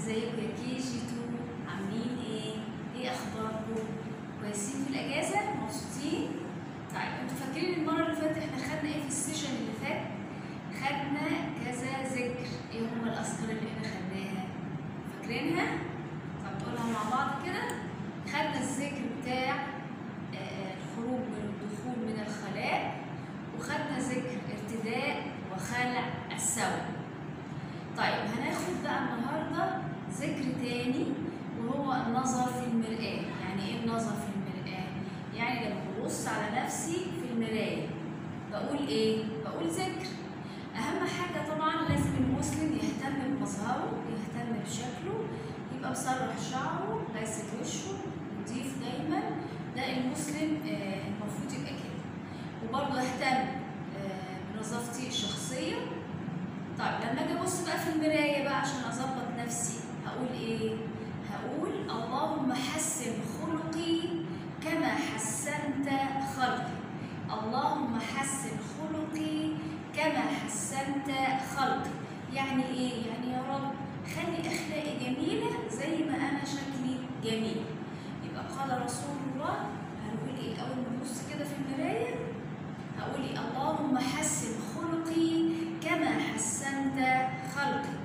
ازيكم يا كي جي 2 عاملين ايه؟ ايه اخباركم؟ كويسين في الاجازه؟ مبسوطين؟ طيب انتوا فاكرين المره اللي فاتت احنا خدنا ايه في السيشن اللي فات؟ خدنا كذا ذكر ايه هما الاذكار اللي احنا خدناها؟ فاكرينها؟ طب نقولها مع بعض كده خدنا الذكر بتاع آه، الخروج من الدخول من الخلاء وخدنا ذكر ارتداء وخلع الثوب طيب هناخد بقى النهارده ذكر تاني وهو النظر في المرآة يعني ايه النظر في المرآة يعني لما ببص على نفسي في المراية بقول ايه بقول ذكر اهم حاجة طبعا لازم المسلم يهتم بمظهره يهتم بشكله يبقى مسرح شعره غاسل وشه نضيف دايما ده المسلم آه، المفروض يبقى كده وبرضه اهتم آه، بنظافتي الشخصية طيب لما اجي ابص بقى في المرايه بقى عشان اظبط نفسي هقول ايه هقول اللهم حسن خلقي كما حسنت خلقي اللهم حسن خلقي كما حسنت خلقي يعني ايه يعني يا رب خلي اخلاقي جميله زي ما انا شكلي جميل يبقى قال رسول الله هنقول ايه اول ما نبص كده في المرايه هقول ايه اللهم حسن خلقي كما حسنت خلقي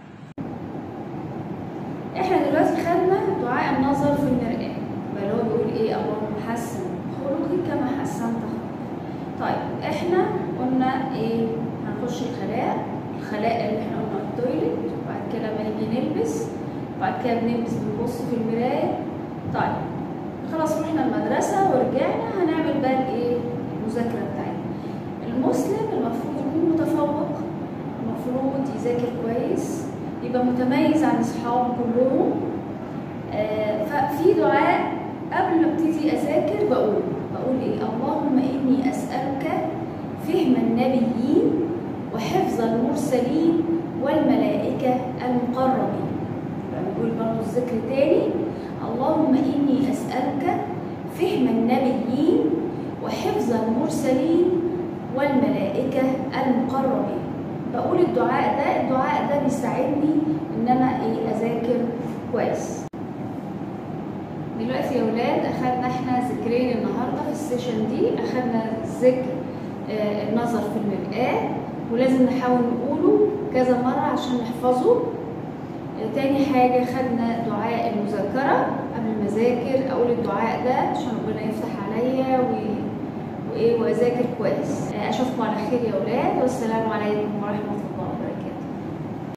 احنا دلوقتي خدنا دعاء النظر في المرآة بل هو بيقول ايه اللهم حسن خلقي كما حسنت خلقي طيب احنا قلنا ايه هنخش الخلاء الخلاء اللي احنا قلنا التويلت وبعد كده لما نيجي نلبس وبعد كده بنلبس بنبص في المراية طيب خلاص رحنا المدرسة ورجعنا هنعمل بقى الايه المذاكرة بتاعتنا المسلم المفروض يكون متفوق المفروض يذاكر كويس يبقى متميز عن اصحابه كلهم آه ففي دعاء قبل ما ابتدي اذاكر بقول بقول ايه اللهم اني اسالك فهم النبيين وحفظ المرسلين والملائكه المقربين يبقى بنقول برضه الذكر تاني اللهم اني اسالك فهم النبيين وحفظ المرسلين والملائكة المقربين بقول الدعاء ده الدعاء ده بيساعدني ان انا ايه اذاكر كويس دلوقتي يا ولاد اخدنا احنا ذكرين النهارده في السيشن دي اخدنا ذكر آه النظر في المرآة ولازم نحاول نقوله كذا مرة عشان نحفظه آه تاني حاجة خدنا دعاء المذاكرة قبل ما اذاكر اقول الدعاء ده عشان ربنا يفتح عليا و وايه واذاكر كويس اشوفكم على خير يا اولاد والسلام عليكم ورحمه